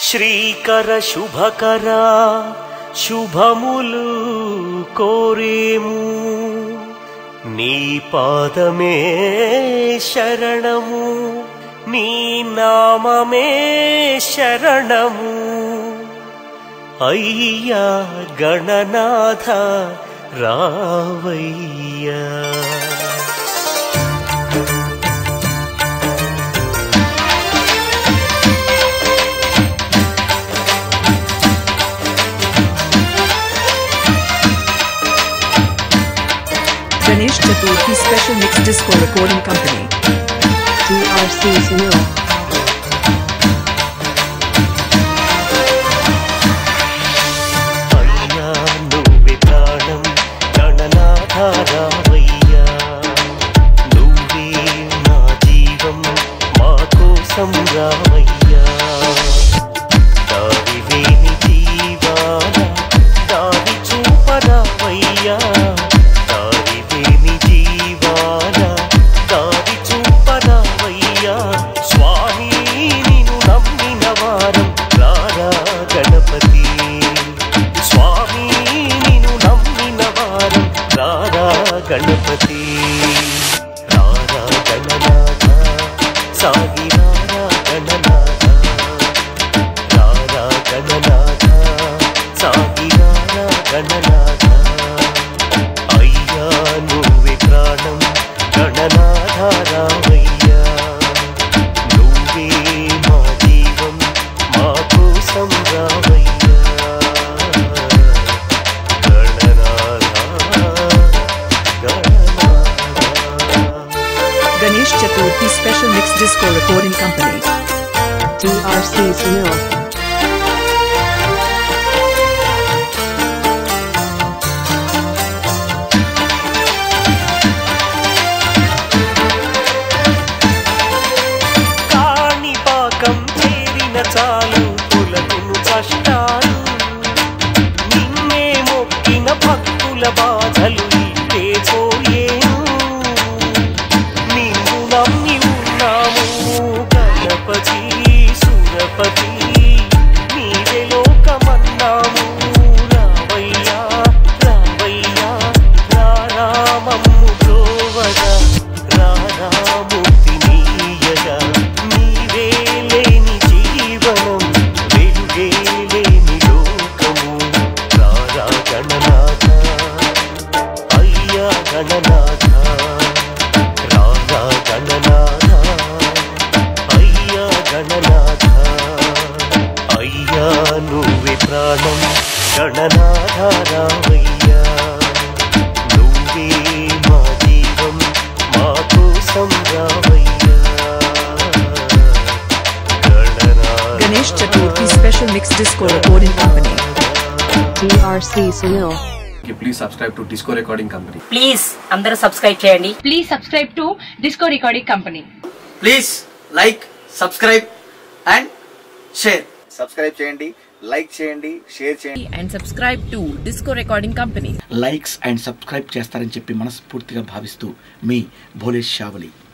శ్రీకర శుభకర శుభములు కోరేము నీ పాదమే శరణము నీ నామమే శరణము అయ్యా గణనాథ రావయ్యా Ganesh Chaturthi Special Mix Disco Recording Company. DRC Sunil. అయ్యా నువ్వే ప్రాణం గణనాథారావయ్యా నువ్వే నా జీవం మా కోసం రావయ్యా దారి వేని జీవాల దారి చూపరావయ్యా దారి వేని జీవాల దారి చూపరావయ్యా స్వామి నిన్ను నమ్మిన వారం రారా గణపతి స్వామి నిన్ను నమ్మిన వారం రారా గణపతి రారా గణనాథ సాగి రారా గణనాథ రారా గణనాథ సాగి రారా గణనాథ అయ్యా నువ్వే ప్రాణం గణనాథ రావయ్యా నువ్వే మా జీవం మా కోసం రావయ్యా Gananatha Gananatha Ganesh Chaturthi Special Mix Disco Recording Company. DRC Sunil. Kanipakam చేరిన చాలు తొలగును కష్టాలు నిన్నే మొక్కిన భక్తుల బాధలు ఇట్టే పోయేను నిన్ను నమ్మి ఉన్నాము గణపతి సురపతి నీవే లోకమన్నాము రావయ్యా రావయ్యా రారామమ్ము బ్రోవగా రారాముక్తి నీయగా నీవే లేని జీవనం వెలుగే లేని లోకము రారా గణనాథ అయ్యా గణనాథ రారా గణనాథ అయ్యా గణనాథ అయ్యా నువ్వే ప్రాణం గణనాథ రావయ్యా నువ్వే మా జీవం మా కోసం రావయ్యా Gananatha Ganesh Chaturthi Special Mix Disco Recording Company. DRC Sunil. Please subscribe to disco recording company please అందరూ సబ్స్క్రైబ్ చేయండి Please subscribe to Disco Recording Company. Please like subscribe and share subscribe చేయండి లైక్ చేయండి షేర్ చేయండి And subscribe to Disco Recording Company. Likes and subscribe చేస్తారని చెప్పి మనస్ఫూర్తిగా భావిస్తూ మీ భోలేష్ షావలి